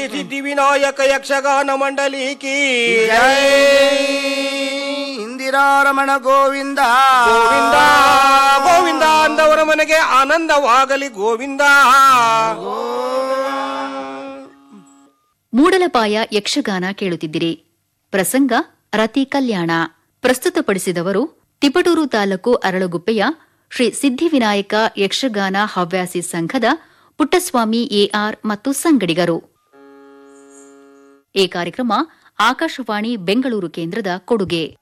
ಸಿದ್ಧಿವಿನಾಯಕ ಯಕ್ಷಗಾನ ಮಂಡಲಿಕಿ ಜೈ ಇಂದಿರಾರಮಣ ಗೋವಿಂದ ಗೋವಿಂದ ಗೋವಿಂದ ಅಂದವರ ಮನೆಗೆ ಆನಂದವಾಗಲಿ ಗೋವಿಂದ ಮೂಡಲಪಾಯ ಯಕ್ಷಗಾನ ಕೇಳುತ್ತಿದ್ದಿರಿ ಪ್ರಸಂಗ ರತಿ ಕಲ್ಯಾಣ ಪ್ರಸ್ತುತಪಡಿಸಿದವರು ತಿಪಟೂರು ತಾಲೂಕು ಅರಳುಗುಪ್ಪೆಯ ಶ್ರೀ ಸಿದ್ಧಿವಿನಾಯಕ ಯಕ್ಷಗಾನ ಹವ್ಯಾಸಿ ಸಂಘದ ಪುಟ್ಟಸ್ವಾಮಿ ಎಆರ್ ಮತ್ತು ಸಂಗಡಿಗರು ಈ ಕಾರ್ಯಕ್ರಮ ಆಕಾಶವಾಣಿ ಬೆಂಗಳೂರು ಕೇಂದ್ರದ ಕೊಡುಗೆ